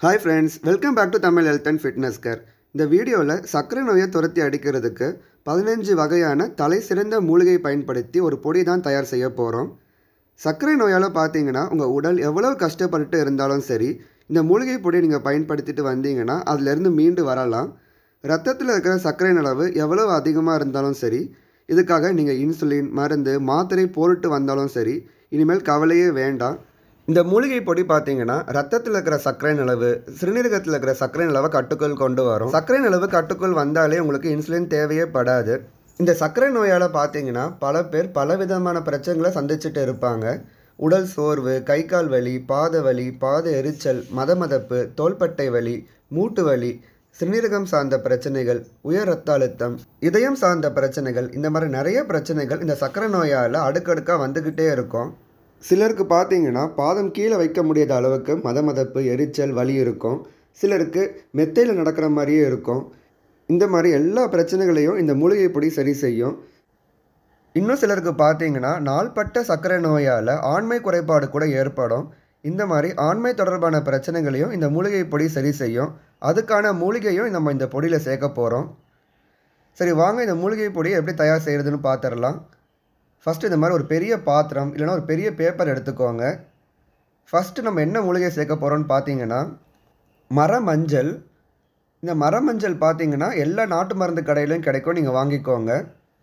hi friends welcome back to Tamil health and fitness care இந்த வீடியோவில் சர்க்கரை நோயை துரத்தி அடிக்கிறதுக்கு பதினஞ்சு வகையான தலை சிறந்த மூலிகை பயன்படுத்தி ஒரு பொடி தான் தயார் செய்ய போகிறோம் சர்க்கரை நோயால் பார்த்தீங்கன்னா உங்கள் உடல் எவ்வளோ கஷ்டப்பட்டுட்டு இருந்தாலும் சரி இந்த மூலிகை பொடியை நீங்கள் பயன்படுத்திட்டு வந்தீங்கன்னா அதிலிருந்து மீண்டு வரலாம் ரத்தத்தில் இருக்கிற சர்க்கரை அளவு எவ்வளோ அதிகமாக இருந்தாலும் சரி இதுக்காக நீங்கள் இன்சுலின் மருந்து மாத்திரை போட்டுட்டு வந்தாலும் சரி இனிமேல் கவலையே வேண்டாம் இந்த மூலிகை பொடி பார்த்தீங்கன்னா ரத்தத்தில் இருக்கிற சர்க்கரை அளவு சிறுநீரகத்தில் இருக்கிற சர்க்கரை அளவை கட்டுக்குள் கொண்டு வரும் சர்க்கரை அளவு கட்டுக்குள் வந்தாலே உங்களுக்கு இன்சுலின் தேவையே படாது இந்த சர்க்கரை நோயால் பார்த்தீங்கன்னா பல பேர் பல விதமான பிரச்சனைகளை சந்திச்சுட்டு இருப்பாங்க உடல் சோர்வு கை கால் வலி பாத வலி பாத எரிச்சல் மதமதப்பு தோள்பட்டை வலி மூட்டு வலி சிறுநீரகம் சார்ந்த பிரச்சனைகள் உயர் ரத்த அழுத்தம் இதயம் சார்ந்த பிரச்சனைகள் இந்த மாதிரி நிறைய பிரச்சனைகள் இந்த சர்க்கரை நோயால் அடுக்கடுக்காக வந்துக்கிட்டே இருக்கும் சிலருக்கு பார்த்தீங்கன்னா பாதம் கீழே வைக்க முடியாத அளவுக்கு மதமதப்பு எரிச்சல் வலி இருக்கும் சிலருக்கு மெத்தையில் நடக்கிற மாதிரியே இருக்கும் இந்த மாதிரி எல்லா பிரச்சனைகளையும் இந்த மூலிகை பொடி சரி செய்யும் இன்னும் சிலருக்கு பார்த்தீங்கன்னா நாள்பட்ட சர்க்கரை நோயால் ஆண்மை குறைபாடு கூட ஏற்படும் இந்த மாதிரி ஆண்மை தொடர்பான பிரச்சனைகளையும் இந்த மூலிகை பொடி சரி செய்யும் அதுக்கான மூலிகையும் நம்ம இந்த பொடியில் சேர்க்க போகிறோம் சரி வாங்க இந்த மூலிகை பொடியை எப்படி தயார் செய்கிறதுன்னு பார்த்துடலாம் ஃபஸ்ட்டு இந்த மாதிரி ஒரு பெரிய பாத்திரம் இல்லைன்னா ஒரு பெரிய பேப்பர் எடுத்துக்கோங்க ஃபஸ்ட்டு நம்ம என்ன மூலிகை சேர்க்க போகிறோம்னு பார்த்தீங்கன்னா மர மஞ்சள் இந்த மர மஞ்சள் பார்த்தீங்கன்னா எல்லா நாட்டு மருந்து கடையிலையும் கிடைக்கும் நீங்கள் வாங்கிக்கோங்க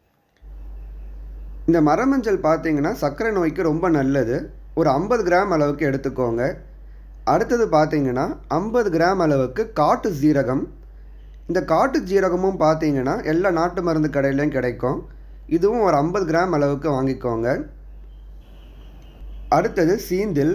இந்த மர மஞ்சள் பார்த்தீங்கன்னா சர்க்கரை நோய்க்கு ரொம்ப நல்லது ஒரு ஐம்பது கிராம் அளவுக்கு எடுத்துக்கோங்க அடுத்தது பார்த்தீங்கன்னா ஐம்பது கிராம் அளவுக்கு காட்டு ஜீரகம் இந்த காட்டு ஜீரகமும் பார்த்தீங்கன்னா எல்லா நாட்டு மருந்து கடையிலையும் கிடைக்கும் இதுவும் ஒரு ஐம்பது கிராம் அளவுக்கு வாங்கிக்கோங்க அடுத்தது சீந்தில்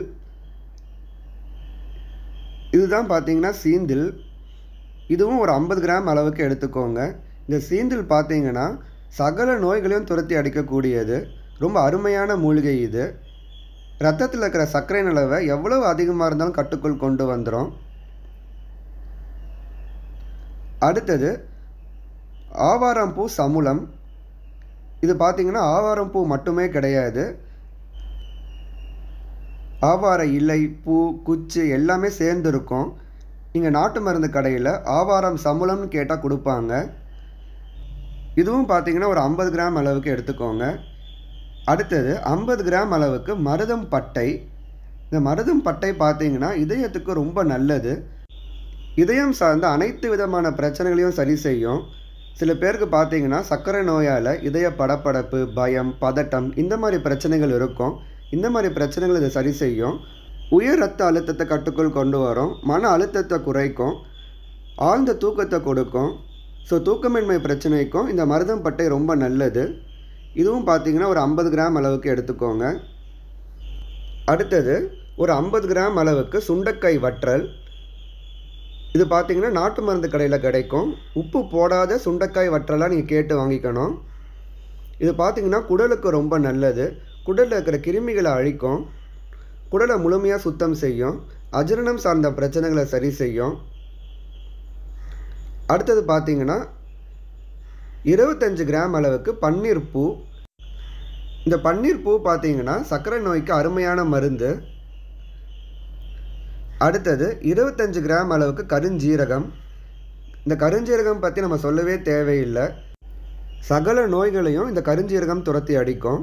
இதுதான் பார்த்தீங்கன்னா சீந்தில் இதுவும் ஒரு ஐம்பது கிராம் அளவுக்கு எடுத்துக்கோங்க இந்த சீந்தில் பார்த்தீங்கன்னா சகல நோய்களையும் துரத்தி அடிக்கக்கூடியது ரொம்ப அருமையான மூலிகை இது ரத்தத்தில் இருக்கிற சர்க்கரை அளவை எவ்வளவு அதிகமாக இருந்தாலும் கட்டுக்குள் கொண்டு வந்துடும் அடுத்தது ஆவாரம்பூ சமுளம் இது பார்த்தீங்கன்னா ஆவாரம் பூ மட்டுமே கிடையாது ஆவார இலை பூ குச்சி எல்லாமே சேர்ந்து இருக்கும் நீங்கள் நாட்டு மருந்து கடையில் ஆவாரம் சமுளம்னு கேட்டால் கொடுப்பாங்க இதுவும் பார்த்தீங்கன்னா ஒரு ஐம்பது கிராம் அளவுக்கு எடுத்துக்கோங்க அடுத்தது ஐம்பது கிராம் அளவுக்கு மருதம் பட்டை இந்த மருதம் பட்டை பார்த்தீங்கன்னா இதயத்துக்கு ரொம்ப நல்லது இதயம் சார்ந்த அனைத்து விதமான பிரச்சனைகளையும் சரி செய்யும் சில பேருக்கு பார்த்தீங்கன்னா சர்க்கரை நோயால் இதய படப்படப்பு பயம் பதட்டம் இந்த மாதிரி பிரச்சனைகள் இருக்கும் இந்த மாதிரி பிரச்சனைகள் இதை சரி செய்யும் உயர் ரத்த அழுத்தத்தை கட்டுக்குள் கொண்டு வரும் மன அழுத்தத்தை குறைக்கும் ஆழ்ந்த தூக்கத்தை கொடுக்கும் ஸோ தூக்கமின்மை பிரச்சனைக்கும் இந்த மருதம் பட்டை ரொம்ப நல்லது இதுவும் பார்த்தீங்கன்னா ஒரு ஐம்பது கிராம் அளவுக்கு எடுத்துக்கோங்க அடுத்தது ஒரு ஐம்பது கிராம் அளவுக்கு சுண்டைக்காய் வற்றல் இது பார்த்தீங்கன்னா நாட்டு மருந்து கடையில் கிடைக்கும் உப்பு போடாத சுண்டைக்காய் வற்றலாம் நீங்கள் கேட்டு வாங்கிக்கணும் இது பார்த்தீங்கன்னா குடலுக்கு ரொம்ப நல்லது குடலில் இருக்கிற கிருமிகளை அழிக்கும் குடலை முழுமையாக சுத்தம் செய்யும் அஜீரணம் சார்ந்த பிரச்சனைகளை சரி செய்யும் அடுத்தது பார்த்தீங்கன்னா இருபத்தஞ்சு கிராம் அளவுக்கு பன்னீர் பூ இந்த பன்னீர் பூ பார்த்தீங்கன்னா சர்க்கரை நோய்க்கு அருமையான மருந்து அடுத்தது இருபத்தஞ்சு கிராம் அளவுக்கு கருஞ்சீரகம் இந்த கருஞ்சீரகம் பற்றி நம்ம சொல்லவே தேவையில்லை சகல நோய்களையும் இந்த கருஞ்சீரகம் துரத்தி அடிக்கும்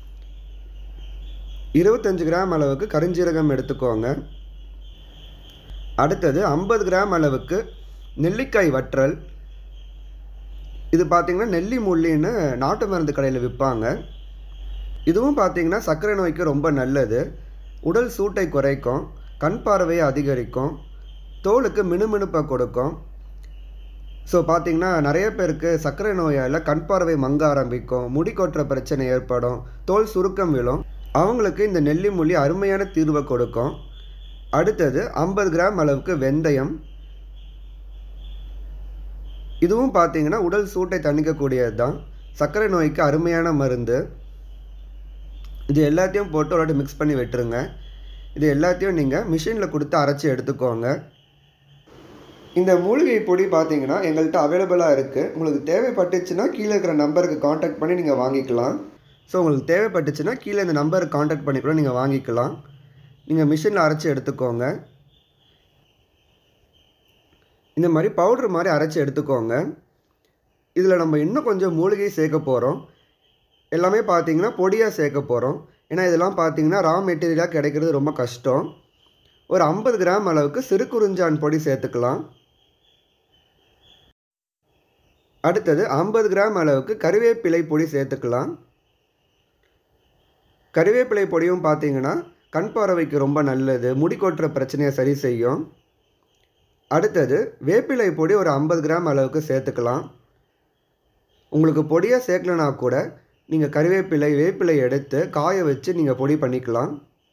இருபத்தஞ்சு கிராம் அளவுக்கு கருஞ்சீரகம் எடுத்துக்கோங்க அடுத்தது ஐம்பது கிராம் அளவுக்கு நெல்லிக்காய் வற்றல் இது பார்த்திங்கன்னா நெல்லி முள்ளின்னு நாட்டு மருந்து கடையில் விற்பாங்க இதுவும் பார்த்திங்கன்னா சர்க்கரை நோய்க்கு ரொம்ப நல்லது உடல் சூட்டை குறைக்கும் கண் பார்வையை அதிகரிக்கும் தோலுக்கு மினுமினுப்பை கொடுக்கும் ஸோ பார்த்திங்கன்னா நிறைய பேருக்கு சர்க்கரை நோயால் கண் பார்வை மங்க ஆரம்பிக்கும் முடி கொட்டுற பிரச்சனை ஏற்படும் தோல் சுருக்கம் விழும் அவங்களுக்கு இந்த நெல்லி மொழி அருமையான தீர்வை கொடுக்கும் அடுத்தது ஐம்பது கிராம் அளவுக்கு வெந்தயம் இதுவும் பார்த்தீங்கன்னா உடல் சூட்டை தணிக்கக்கூடியது தான் சர்க்கரை நோய்க்கு அருமையான மருந்து இது எல்லாத்தையும் போட்டு ஒரு வாட்டி மிக்ஸ் பண்ணி விட்டுருங்க இது எல்லாத்தையும் நீங்கள் மிஷினில் கொடுத்து அரைச்சி எடுத்துக்கோங்க இந்த மூலிகை பொடி பார்த்தீங்கன்னா எங்கள்கிட்ட அவைலபிளாக இருக்குது உங்களுக்கு தேவைப்பட்டுச்சுன்னா கீழே இருக்கிற நம்பருக்கு காண்டாக்ட் பண்ணி நீங்கள் வாங்கிக்கலாம் ஸோ உங்களுக்கு தேவைப்பட்டுச்சுன்னா கீழே இந்த நம்பருக்கு காண்டாக்ட் பண்ணி கூட நீங்கள் வாங்கிக்கலாம் நீங்கள் மிஷினில் அரைச்சி எடுத்துக்கோங்க இந்த மாதிரி பவுட்ரு மாதிரி அரைச்சி எடுத்துக்கோங்க இதில் நம்ம இன்னும் கொஞ்சம் மூலிகை சேர்க்க போகிறோம் எல்லாமே பார்த்தீங்கன்னா பொடியாக சேர்க்க போகிறோம் ஏன்னா இதெல்லாம் பார்த்தீங்கன்னா ரா மெட்டீரியலாக கிடைக்கிறது ரொம்ப கஷ்டம் ஒரு ஐம்பது கிராம் அளவுக்கு சிறு குறிஞ்சான் பொடி சேர்த்துக்கலாம் அடுத்தது ஐம்பது கிராம் அளவுக்கு கருவேப்பிலை பொடி சேர்த்துக்கலாம் கருவேப்பிலை பொடியும் பார்த்தீங்கன்னா கண் பார்வைக்கு ரொம்ப நல்லது முடி கொட்டுற பிரச்சனையை சரி செய்யும் அடுத்தது வேப்பிலை பொடி ஒரு ஐம்பது கிராம் அளவுக்கு சேர்த்துக்கலாம் உங்களுக்கு பொடியாக சேர்க்கலனா கூட நீங்கள் கருவேப்பிலை வேப்பிலை எடுத்து காய வச்சு நீங்கள் பொடி பண்ணிக்கலாம்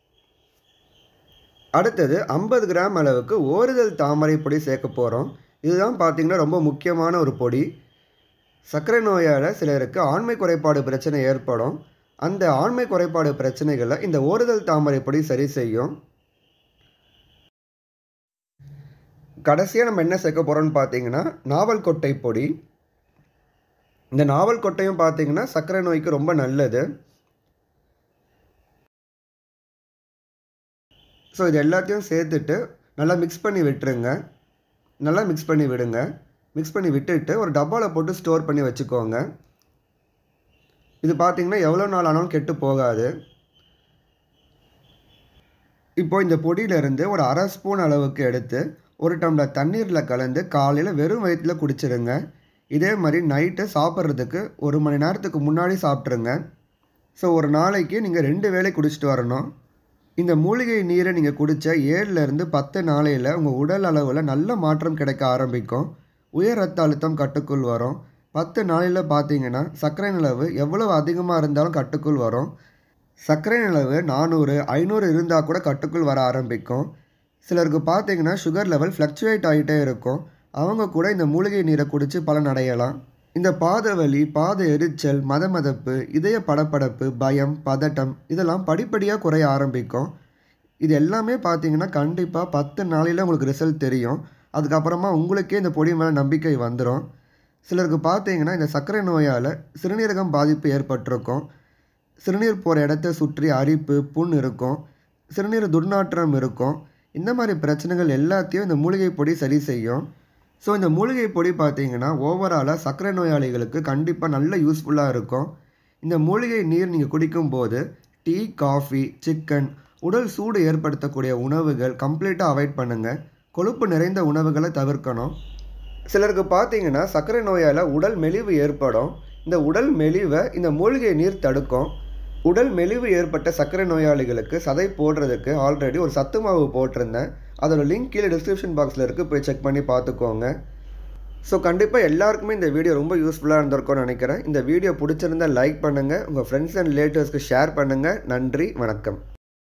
அடுத்தது ஐம்பது கிராம் அளவுக்கு ஓறுதல் தாமரை பொடி சேர்க்க போகிறோம் இதுதான் பார்த்திங்கன்னா ரொம்ப முக்கியமான ஒரு பொடி சர்க்கரை நோயால் சிலருக்கு ஆண்மை குறைபாடு பிரச்சனை ஏற்படும் அந்த ஆண்மை குறைபாடு பிரச்சனைகளை இந்த ஓறுதல் தாமரை பொடி சரி செய்யும் கடைசியாக நம்ம என்ன சேர்க்க போகிறோம்னு பார்த்தீங்கன்னா நாவல் கொட்டை பொடி இந்த நாவல் கொட்டையும் பார்த்தீங்கன்னா சர்க்கரை நோய்க்கு ரொம்ப நல்லது ஸோ இது எல்லாத்தையும் சேர்த்துட்டு நல்லா மிக்ஸ் பண்ணி விட்டுருங்க நல்லா மிக்ஸ் பண்ணி விடுங்க மிக்ஸ் பண்ணி விட்டுட்டு ஒரு டப்பாவில் போட்டு ஸ்டோர் பண்ணி வச்சுக்கோங்க இது பார்த்திங்கன்னா எவ்வளோ நாள் ஆனாலும் கெட்டு போகாது இப்போ இந்த பொடியிலேருந்து ஒரு அரை ஸ்பூன் அளவுக்கு எடுத்து ஒரு டம்ளர் தண்ணீரில் கலந்து காலையில் வெறும் வயிற்றில் குடிச்சிருங்க இதே மாதிரி நைட்டு சாப்பிட்றதுக்கு ஒரு மணி நேரத்துக்கு முன்னாடி சாப்பிட்ருங்க ஸோ ஒரு நாளைக்கு நீங்கள் ரெண்டு வேளை குடிச்சிட்டு வரணும் இந்த மூலிகை நீரை நீங்கள் குடித்த ஏழுலேருந்து பத்து நாளையில் உங்கள் உடல் அளவில் நல்ல மாற்றம் கிடைக்க ஆரம்பிக்கும் உயர் ரத்த அழுத்தம் கட்டுக்குள் வரும் பத்து நாளையில் பார்த்தீங்கன்னா சர்க்கரை நிலவு எவ்வளவு அதிகமாக இருந்தாலும் கட்டுக்குள் வரும் சர்க்கரை நிலவு நானூறு ஐநூறு இருந்தால் கூட கட்டுக்குள் வர ஆரம்பிக்கும் சிலருக்கு பார்த்தீங்கன்னா சுகர் லெவல் ஃப்ளக்சுவேட் ஆகிட்டே இருக்கும் அவங்க கூட இந்த மூலிகை நீரை குடித்து பலன் அடையலாம் இந்த பாத வலி பாத எரிச்சல் மதமதப்பு இதய படப்படப்பு பயம் பதட்டம் இதெல்லாம் படிப்படியாக குறைய ஆரம்பிக்கும் இது எல்லாமே பார்த்தீங்கன்னா கண்டிப்பாக பத்து நாளையில் உங்களுக்கு ரிசல்ட் தெரியும் அதுக்கப்புறமா உங்களுக்கே இந்த பொடி மேலே நம்பிக்கை வந்துடும் சிலருக்கு பார்த்தீங்கன்னா இந்த சர்க்கரை நோயால் சிறுநீரகம் பாதிப்பு ஏற்பட்டிருக்கும் சிறுநீர் போகிற இடத்த சுற்றி அரிப்பு புண் இருக்கும் சிறுநீர் துர்நாற்றம் இருக்கும் இந்த மாதிரி பிரச்சனைகள் எல்லாத்தையும் இந்த மூலிகை பொடி சரி செய்யும் ஸோ இந்த மூலிகை பொடி பார்த்தீங்கன்னா ஓவராலாக சர்க்கரை நோயாளிகளுக்கு கண்டிப்பாக நல்ல யூஸ்ஃபுல்லாக இருக்கும் இந்த மூலிகை நீர் நீங்கள் குடிக்கும்போது டீ காஃபி சிக்கன் உடல் சூடு ஏற்படுத்தக்கூடிய உணவுகள் கம்ப்ளீட்டாக அவாய்ட் பண்ணுங்கள் கொழுப்பு நிறைந்த உணவுகளை தவிர்க்கணும் சிலருக்கு பார்த்தீங்கன்னா சர்க்கரை நோயால் உடல் மெலிவு ஏற்படும் இந்த உடல் மெலிவை இந்த மூலிகை நீர் தடுக்கும் உடல் மெலிவு ஏற்பட்ட சர்க்கரை நோயாளிகளுக்கு சதை போடுறதுக்கு ஆல்ரெடி ஒரு சத்து மாவு போட்டிருந்தேன் அதோட லிங்க் கீழே டிஸ்கிரிப்ஷன் பாக்ஸில் இருக்குது போய் செக் பண்ணி பார்த்துக்கோங்க ஸோ கண்டிப்பாக எல்லாருக்குமே இந்த வீடியோ ரொம்ப யூஸ்ஃபுல்லாக இருந்திருக்கும்னு நினைக்கிறேன் இந்த வீடியோ பிடிச்சிருந்தா லைக் பண்ணுங்கள் உங்கள் ஃப்ரெண்ட்ஸ் அண்ட் ரிலேட்டிவ்ஸ்க்கு ஷேர் பண்ணுங்கள் நன்றி வணக்கம்